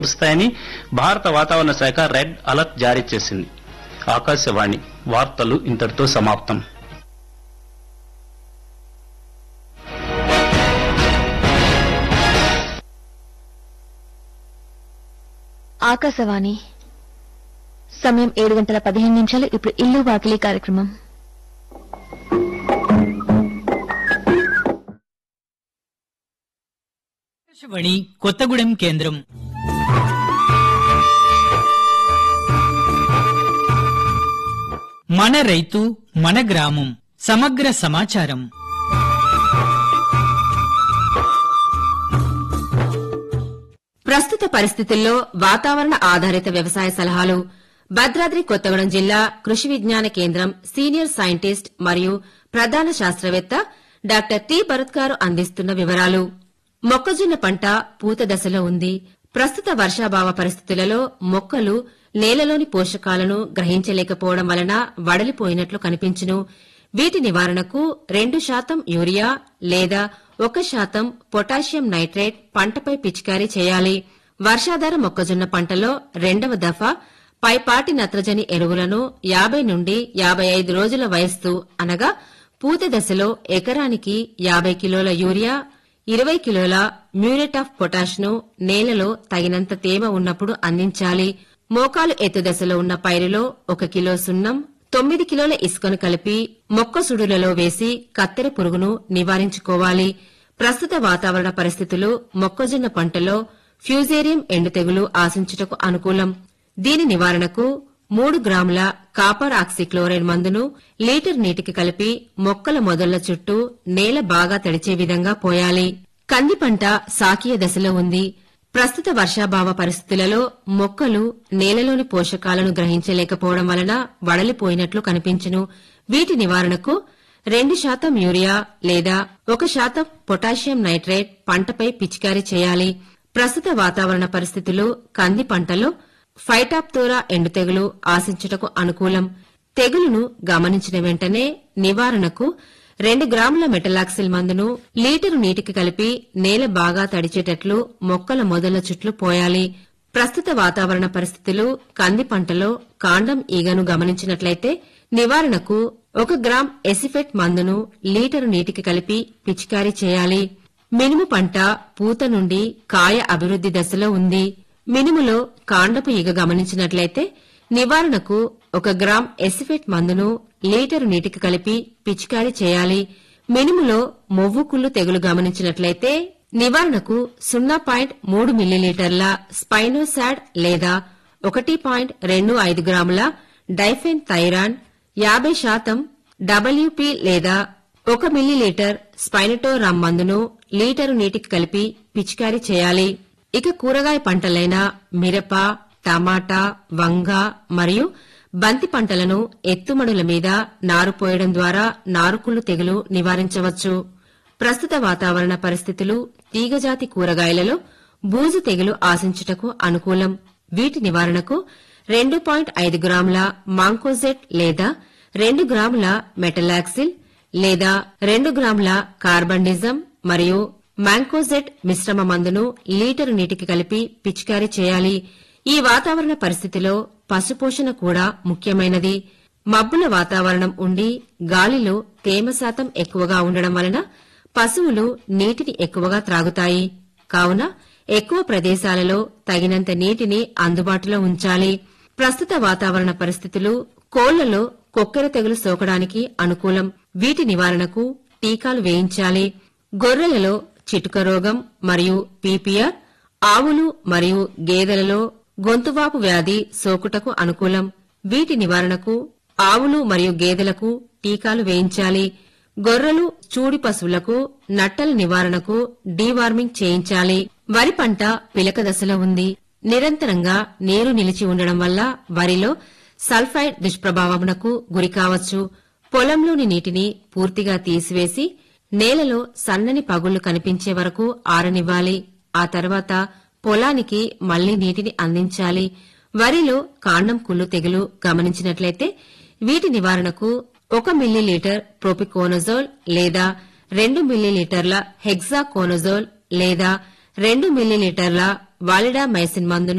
కురుస్తాయని భారత వాతావరణ శాఖ రెడ్ అలర్ట్ జారీ చేసింది ఆకాశవాణి వార్తలు ఇంతటితో సమాప్తం ఆకాశవాణి సమయం ఏడు గంటల పదిహేను నిమిషాలు ఇప్పుడు ఇల్లు వాకిలి కార్యక్రమం ఆకాశవాణి కొత్తగూడెం కేంద్రం మన రైతు మన గ్రామం సమగ్ర సమాచారం ప్రస్తుత పరిస్థితుల్లో వాతావరణ ఆధారిత వ్యవసాయ సలహాలు భద్రాద్రి కొత్తగూడెం జిల్లా కృషి విజ్ఞాన కేంద్రం సీనియర్ సైంటిస్ట్ మరియు ప్రధాన శాస్త్రవేత్త డాక్టర్ టి భరత్ గారు అందిస్తున్న వివరాలు మొక్కజొన్న పంట పూత దశలో ఉంది ప్రస్తుత వర్షాభావ పరిస్థితులలో మొక్కలు నేలలోని పోషకాలను గ్రహించలేకపోవడం వలన వడలిపోయినట్లు కనిపించును వీటి నివారణకు రెండు శాతం యూరియా లేదా ఒక శాతం పొటాషియం నైట్రేట్ పంటపై పిచికారీ చేయాలి వర్షాధార మొక్కజొన్న పంటలో రెండవ దఫా పైపాటి నత్రజని ఎరువులను యాభై నుండి యాభై ఐదు రోజుల వయస్సు అనగా పూత దశలో ఎకరానికి యాభై కిలోల యూరియా ఇరవై కిలోల మ్యూరేట్ ఆఫ్ పొటాష్ ను నేలలో తగినంత తేమ ఉన్నప్పుడు అందించాలి మోకాలు ఎత్తు దశలో ఉన్న పైరులో ఒక కిలో సున్నం తొమ్మిది కిలోల ఇసుకను కలిపి మొక్క సుడులలో వేసి కత్తెర పురుగును నివారించుకోవాలి ప్రస్తుత వాతావరణ పరిస్థితులు మొక్కజొన్న పంటలో ఫ్యూజేరియం ఎండు తెగులు ఆశించుటకు అనుకూలం దీని నివారణకు మూడు గ్రాముల కాపర్ ఆక్సిక్లోరైడ్ మందును లీటర్ నీటికి కలిపి మొక్కల మొదళ్ల చుట్టూ నేల బాగా తడిచే విధంగా పోయాలి కంది పంట సాకీయ దశలో ఉంది ప్రస్తుత వర్షాభావ పరిస్థితులలో మొక్కలు నేలలోని పోషకాలను గ్రహించలేకపోవడం వలన వడలిపోయినట్లు కనిపించును వీటి నివారణకు రెండు శాతం యూరియా లేదా ఒక శాతం పొటాషియం నైట్రేట్ పంటపై పిచికారీ చేయాలి ప్రస్తుత వాతావరణ పరిస్థితులు కంది పంటలో ఫైటాప్తోరా ఎండు తెగులు ఆశించుటకు అనుకూలం తెగులును గమనించిన వెంటనే నివారణకు రెండు గ్రాముల మెటలాక్సిల్ మందును లీటరు నీటికి కలిపి నేల బాగా తడిచేటట్లు మొక్కల మొదల చుట్లు పోయాలి ప్రస్తుత వాతావరణ పరిస్థితులు కంది పంటలో కాండం ఈగను గమనించినట్లయితే నివారణకు ఒక గ్రామ్ ఎసిఫెట్ మందును లీటరు నీటికి కలిపి పిచికారీ చేయాలి మినుము పంట పూత నుండి కాయ అభివృద్ది దశలో ఉంది మినుములో కాండపు ఈగ గమనించినట్లయితే నివారణకు ఒక గ్రామ్ ఎసిఫెట్ మందును లీటరు నీటికి కలిపి పిచికారీ చేయాలి మినుములో మొవ్వు కుళ్ళు తెగులు గమనించినట్లయితే నివారణకు సున్నా పాయింట్ మూడు మిల్లీలీటర్ల స్పైనోసాడ్ లేదా ఒకటి పాయింట్ రెండు ఐదు గ్రాముల డైఫెన్ థైరాన్ యాభై శాతం డబ్ల్యూపీ లేదా ఒక మిల్లీలీటర్ స్పైనటోరామ్ మందును లీటరు నీటికి కలిపి పిచికారీ చేయాలి ఇక కూరగాయ పంటలైన మిరప టమాటా వంగ మరియు బంతి పంటలను ఎత్తుమడుల మీద నారు పోయడం ద్వారా నారుకుళ్ళు తెగులు నివారించవచ్చు ప్రస్తుత వాతావరణ పరిస్థితులు తీగజాతి కూరగాయలలో బూజు తెగులు ఆశించుటకు అనుకూలం వీటి నివారణకు రెండు పాయింట్ ఐదు గ్రాముల మాంకోజెట్ లేదా రెండు గ్రాముల మెటలాక్సిల్ లేదా రెండు గ్రాముల కార్బండిజం మరియు మ్యాంకోజెట్ మిశ్రమ మందును లీటరు నీటికి కలిపి పిచికారీ చేయాలి ఈ వాతావరణ పరిస్థితిలో పశుపోషణ కూడా ముఖ్యమైనది మబ్బుల వాతావరణం ఉండి గాలిలో తేమ శాతం ఎక్కువగా ఉండడం వలన పశువులు నీటిని ఎక్కువగా త్రాగుతాయి కావున ఎక్కువ ప్రదేశాలలో తగినంత నీటిని అందుబాటులో ఉంచాలి ప్రస్తుత వాతావరణ పరిస్థితులు కోళ్లలో కొక్కెర తెగులు సోకడానికి అనుకూలం వీటి నివారణకు టీకాలు వేయించాలి గొర్రెలలో చిటుక రోగం మరియు పీపీఆర్ ఆవులు మరియు గేదెలలో గొంతువాపు వ్యాధి సోకుటకు అనుకూలం వీటి నివారణకు ఆవులు మరియు గేదెలకు టీకాలు వేయించాలి గొర్రెలు చూడి పశువులకు నట్టల నివారణకు డీవార్మింగ్ చేయించాలి వరి పంట పిలక దశలో ఉంది నిరంతరంగా నీరు నిలిచి ఉండడం వల్ల వరిలో సల్ఫైడ్ దుష్ప్రభావమునకు గురికావచ్చు పొలంలోని నీటిని పూర్తిగా తీసివేసి నేలలో సన్నని పగుళ్లు కనిపించే వరకు ఆరనివ్వాలి ఆ తర్వాత పొలానికి మళ్లీ నీటిని అందించాలి వరిలో కాండం కుళ్ళు తెగులు గమనించినట్లయితే వీటి నివారణకు ఒక మిల్లీలీటర్ ప్రోపికోనజోల్ లేదా రెండు మిల్లీలీటర్ల హెగ్జాకోనజోల్ లేదా రెండు మిల్లీలీటర్ల వాలిడా మైసిన్ మందును